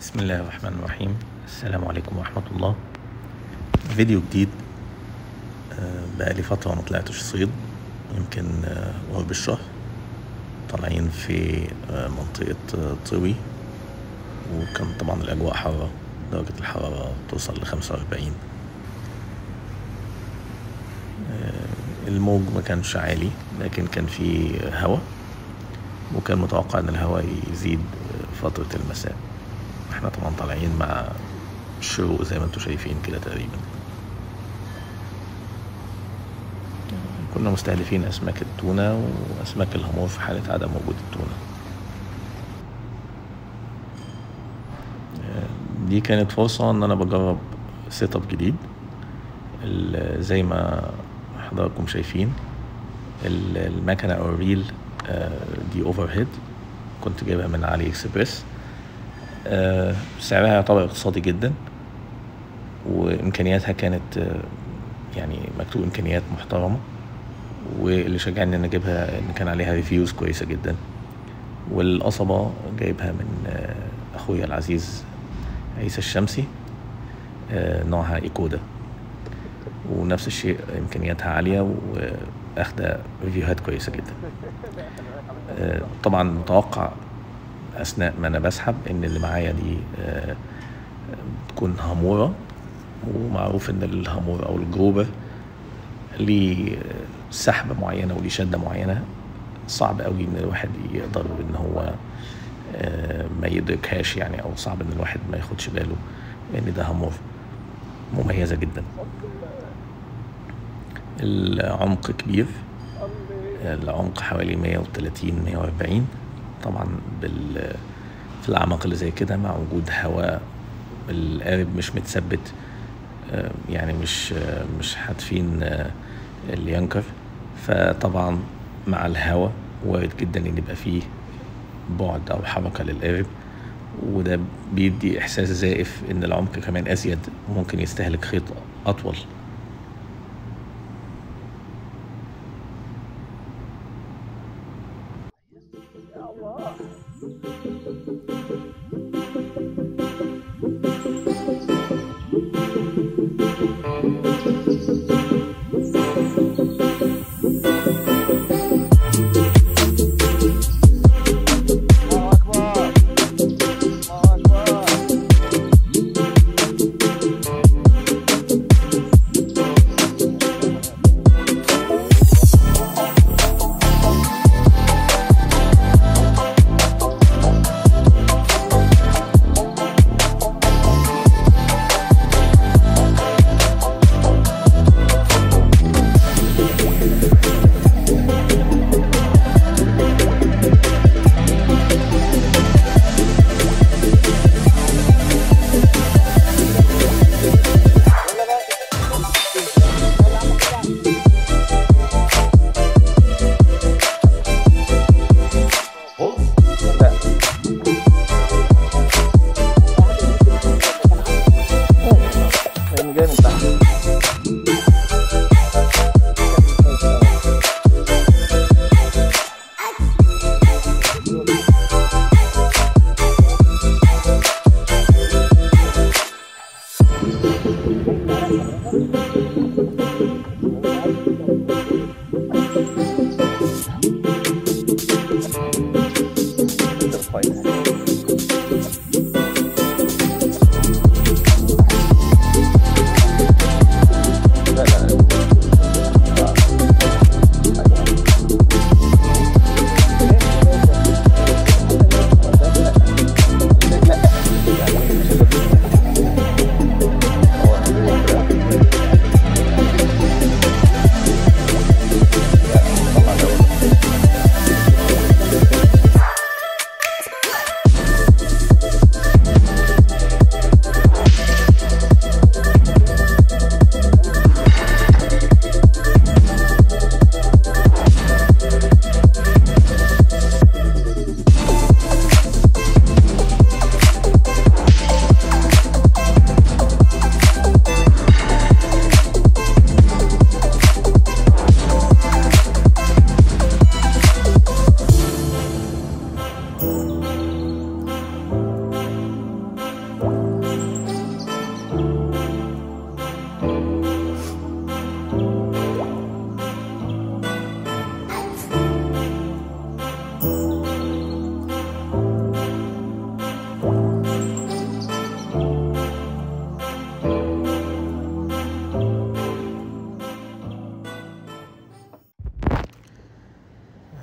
بسم الله الرحمن الرحيم السلام عليكم ورحمة الله فيديو جديد آه، بقالي فترة ما طلعتش صيد يمكن آه، قرب الشهر طالعين في آه، منطقة آه، طوي وكان طبعا الأجواء حارة درجة الحرارة توصل لخمسة وأربعين الموج ما كانش عالي لكن كان في هواء وكان متوقع ان الهواء يزيد فترة المساء احنا طبعا طالعين مع الشروق زي ما انتم شايفين كده تقريبا كنا مستهدفين اسماك التونة واسماك الهامور في حالة عدم وجود التونة دي كانت فرصة ان انا بجرب سيت اب جديد ال- زي ما حضراتكم شايفين ال- المكنة او الريل آه، دي اوفر هيد كنت جايبها من علي اكسبريس آه، سعرها يعتبر اقتصادي جدا وامكانياتها كانت آه، يعني مكتوب امكانيات محترمه واللي شجعني ان اجيبها ان كان عليها ريفيوز كويسه جدا والقصبه جايبها من آه، اخويا العزيز عيسى الشمسي آه، نوعها ايكودا ونفس الشيء امكانياتها عاليه واخده ريفيوهات كويسه جدا آه، طبعا متوقع اثناء ما انا بسحب ان اللي معايا دي آه، تكون هاموره ومعروف ان الهامور او الجروبر ليه سحبه معينه وليه شده معينه صعب قوي ان الواحد يقدر ان هو آه، ما يدركهاش يعني او صعب ان الواحد ما ياخدش باله ان ده هامور مميزه جدا العمق كبير العمق حوالي 130 140 طبعا بال في الاعماق اللي زي كده مع وجود هواء القارب مش متثبت آه، يعني مش آه، مش حاتفين آه، اليانكر فطبعا مع الهواء وارد جدا ان يبقى فيه بعد او حركه للقارب وده بيدي احساس زائف ان العمق كمان ازيد وممكن يستهلك خيط اطول الله أكبر الله أكبر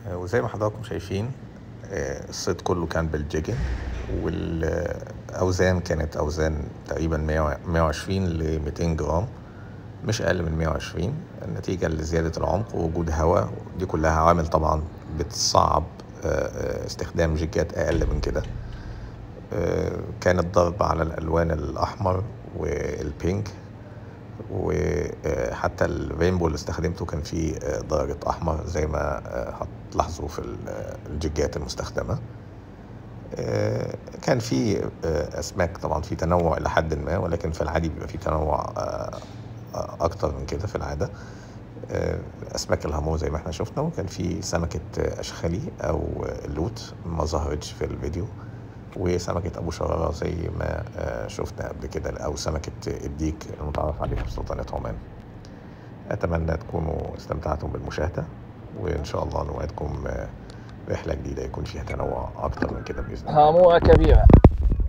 آه، وزي ما حضراتكم شايفين آه، الصيد كله كان بالجيجن والأوزان كانت أوزان تقريبا 100 120 ل 200 جرام مش أقل من 120 نتيجة لزيادة العمق ووجود هواء دي كلها عوامل طبعا بتصعب آه، آه، استخدام جيجات أقل من كده آه، كان الضرب على الألوان الأحمر والبينك وحتى الرينبو اللي استخدمته كان فيه آه، درجة أحمر زي ما آه، هتلاحظوا في ال- آه، الجيجات المستخدمة آه، كان في آه، أسماك طبعا في تنوع إلى حد ما ولكن في العادي بيبقى في تنوع آه، آه، أكتر من كده في العادة آه، أسماك الهامور زي ما احنا شفنا وكان في سمكة آه، أشخالي أو آه، اللوت ما ظهرتش في الفيديو وسمكة أبو شرارة زي ما آه، شفنا قبل كده أو سمكة الديك المتعارف عليها في سلطنة عمان أتمنى تكونوا استمتعتم بالمشاهدة وإن شاء الله نوعدكم آه، رحلة جديدة يكون فيها تنوع أكتر من كده بإذن الله هامورة كبيرة